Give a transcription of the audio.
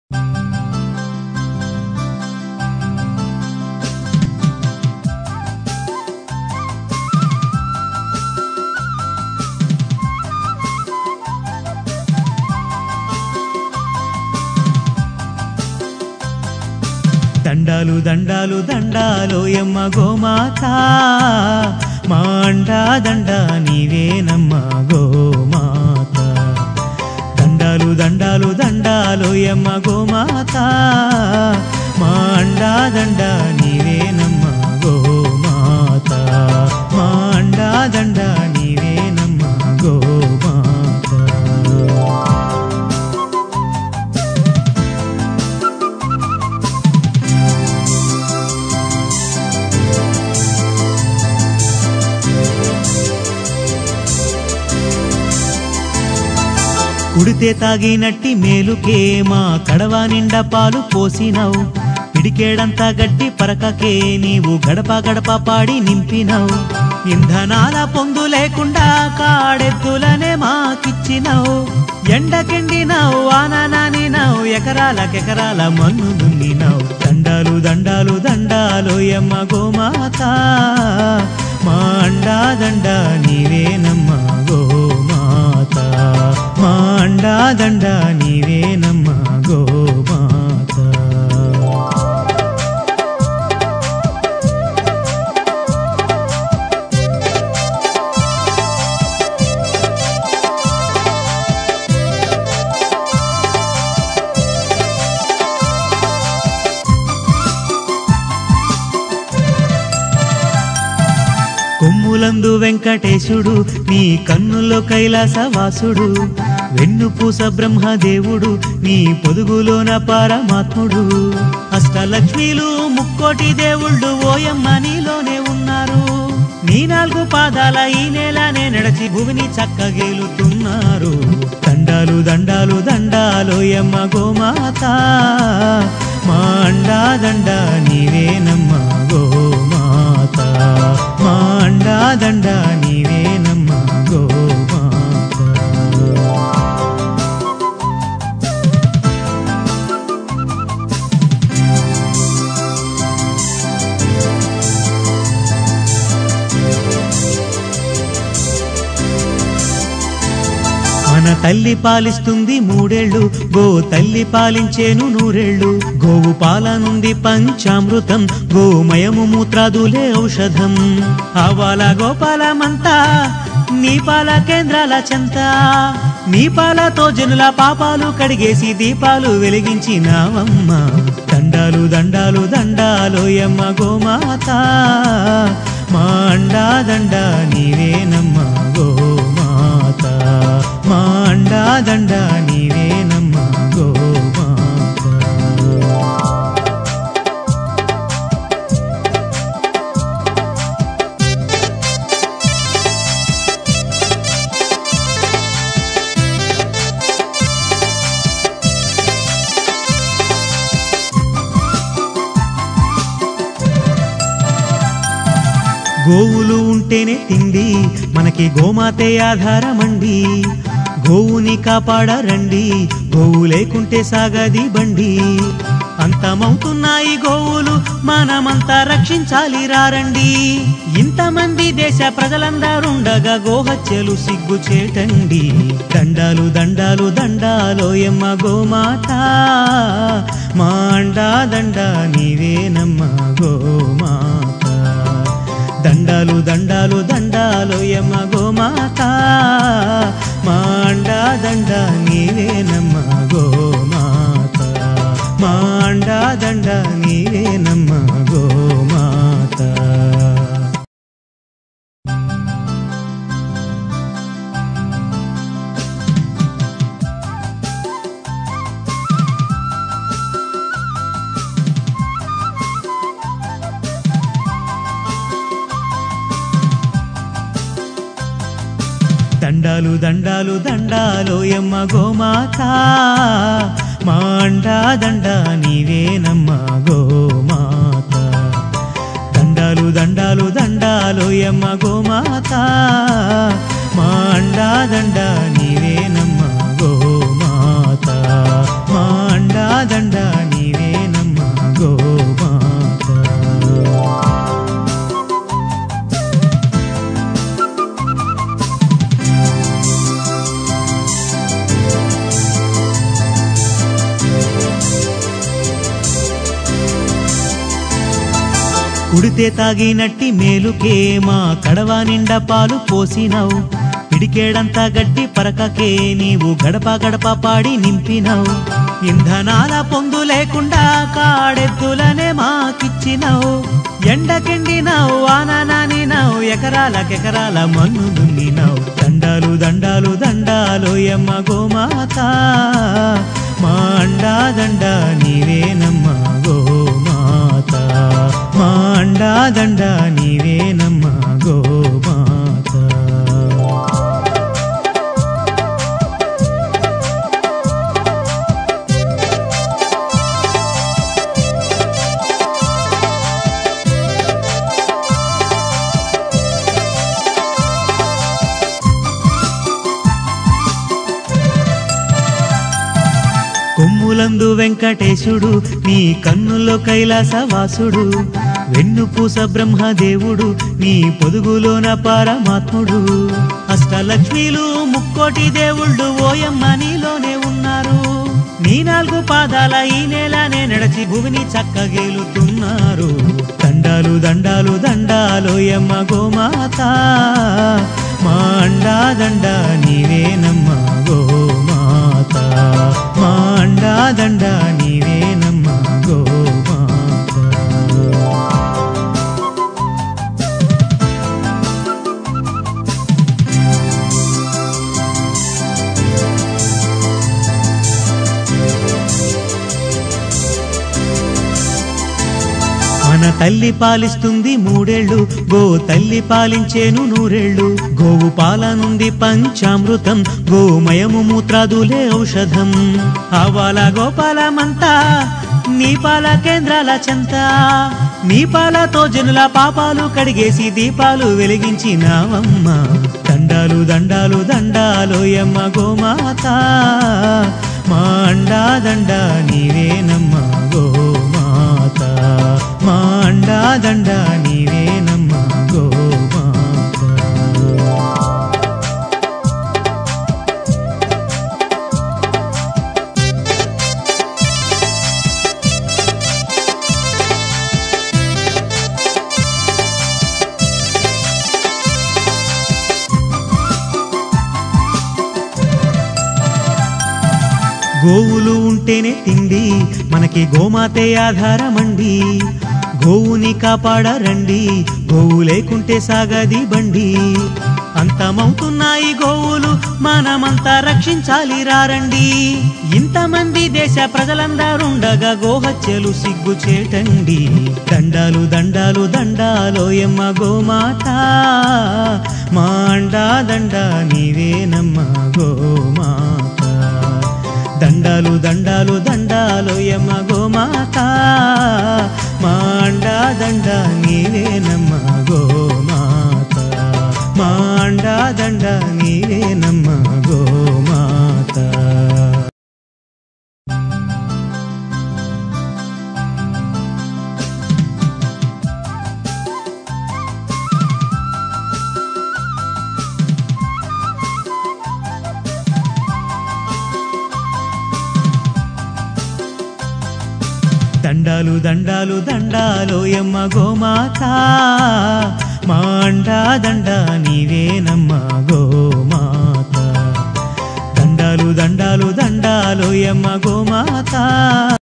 దండాలు దండాలు దండాలు ఎమ్మ గోమాత మా అండా దండ నీవేనమ్మ గోమాత దండాలు దండాలు దండాలు ఎమ్మ గోమాత మా అండా దండ నీవేనమ్మ గోమాత మా అండా దండ నీవేనమ్మ గోమాత కుడితే తాగినట్టి మేలుకే మా కడవ నిండా పాలు పోసినావు పిడికేడంతా గట్టి పరకకే నీవు గడప గడప పాడి నింపినావు ఇంధనాల పొందు లేకుండా కాడెద్దులనే మాకిచ్చినావు ఎండకెండినావు ఆననానినావు ఎకరాలకెకరాల మన్ను దున్నినావు దండాలు దండాలు దండాలు ఎమ్మ గోమాత మా అండా దండ నీవేనమ్మ గోమాత మా అండా దండ నీవేనమ్మ గోమాత కొమ్ములందు వెంకటేశుడు నీ కన్నుల్లో కైలాసవాసుడు వెన్నుపూస బ్రహ్మదేవుడు నీ పొదుగులోన పరమాత్ముడు అష్టలక్ష్మిలు ముక్కోటి దేవుళ్ళు ఓయమ్మ నీలోనే ఉన్నారు నీ నాలుగు పాదాల ఈ నేలనే నడచి భూమిని చక్కగేలుతున్నారు దండాలు దండాలు దండాలు ఎమ్మ గోమాత మా అండా దండ నీవేనమ్మ గోమాత మా అండా దండ నీవేనమ్మ గోమాత మన తల్లి పాలిస్తుంది మూడేళ్లు గో తల్లి పాలించేను నూరేళ్లు గోవు పాల నుండి పంచామృతం గోమయము మూత్రాదులే ఔషధం ఆవాల గోపాలమంతా నీ పాల కేంద్రాల చెంత నీ పాలతో జనుల పాపాలు కడిగేసి దీపాలు వెలిగించినావమ్మ దండాలు దండాలు దండాలు ఎమ్మ గోమాత మా అండా దండ నీవేనమ్మ గోమాత మా అండా దండ నీవేనమ్మ గోమాత గోవులు ఉంటేనే తిండి మనకి గోమాతే ఆధారమండి గోవుని కాపాడరండి గోవు లేకుంటే సాగది బండి అంతమవుతున్నాయి గోవులు మనమంతా రక్షించాలి రారండి ఇంతమంది దేశ ప్రజలందరుండగా గోహత్యలు సిగ్గు చేటండి దండాలు దండాలు దండాలో ఎమ్మ గోమాత మా అండా దండ నీవేనమ్మ గోమాత దండాలు దండాలు దండాలు యమ గోమాత మా అండా దండ నీవేనమ్మ గోమాత మా అండా దండ నీవేనమ్మ గోమాత దండాలు దండాలు దండాలు ఎమ్మ గోమాత మా అండా దండ నీవేనమ్మ గోమాత దండాలు దండాలు దండాలు ఎమ్మ గోమాత మా అండా దండ నీవేనమ్మ గోమాత మా అండా దండ కుడితే తాగినట్టి మేలుకే మా కడవ నిండా పాలు పోసినావు పిడికేడంతా గడ్డి పరకకే నీవు గడప గడప పాడి నింపినావు ఇంధనాల పొందు లేకుండా కాడెద్దులనే మాకిచ్చినావు ఎండకెండినావు ఆననానినావు ఎకరాలకెకరాల మన్ను దున్నినావు దండాలు దండాలు దండాలు ఎమ్మ గోమాత మా అండా దండ నీవేనమ్మ గోమాత మా అండా దండ నీవేనమ్మ గోమాత కొమ్ములందు వెంకటేశుడు నీ కన్నుల్లో కైలాసవాసుడు వెన్నుపూస బ్రహ్మదేవుడు నీ పొదుగులోన పరమాత్ముడు అష్టలక్ష్మిలు ముక్కోటి దేవుళ్ళు ఓయమ్మ నీలోనే ఉన్నారు నీ నాలుగు పాదాల ఈ నేలనే నడచి భూమిని చక్కగేలుతున్నారు దండాలు దండాలు దండాలు ఎమ్మ గోమాత మా అండా దండ నీవేనమ్మ గోమాత మా అండా దండ నీవేనమ్మ గోమాత మన తల్లి పాలిస్తుంది మూడేళ్లు గో తల్లి పాలించేను నూరేళ్లు గోవు పాల నుండి పంచామృతం గోమయము మూత్రాదులే ఔషధం ఆవాల గోపాలమంతా నీ పాల కేంద్రాల చెంత నీ పాలతో జనుల పాపాలు కడిగేసి దీపాలు వెలిగించినావమ్మ దండాలు దండాలు దండాలు ఎమ్మ గోమాత మా అండా దండ నీవేనమ్మ గోమాత మా అండా దండ నీవేనమ్మ గోమాత గోవులు ఉంటేనే తిండి మనకి గోమాతే ఆధారమండి గోవుని కాపాడరండి గోవు లేకుంటే సాగది బండి అంతమవుతున్నాయి గోవులు మనమంతా రక్షించాలి రారండి ఇంతమంది దేశ ప్రజలందరుండగా గోహత్యలు సిగ్గు చేటండి దండాలు దండాలు దండాలో ఎమ్మ గోమాత మా అండా దండ నీవేనమ్మ గోమాత దండాలు దండాలు దండాలు యమ గోమాత మా అండా దండ నీవేనమ్మ గోమాత మా అండా దండ నీవేనమ్మ గోమాత దండాలు దండాలు దండాలు ఎమ్మ గోమాత మా అండా దండ నీవేనమ్మ గోమాత దండాలు దండాలు దండాలు ఎమ్మ గోమాత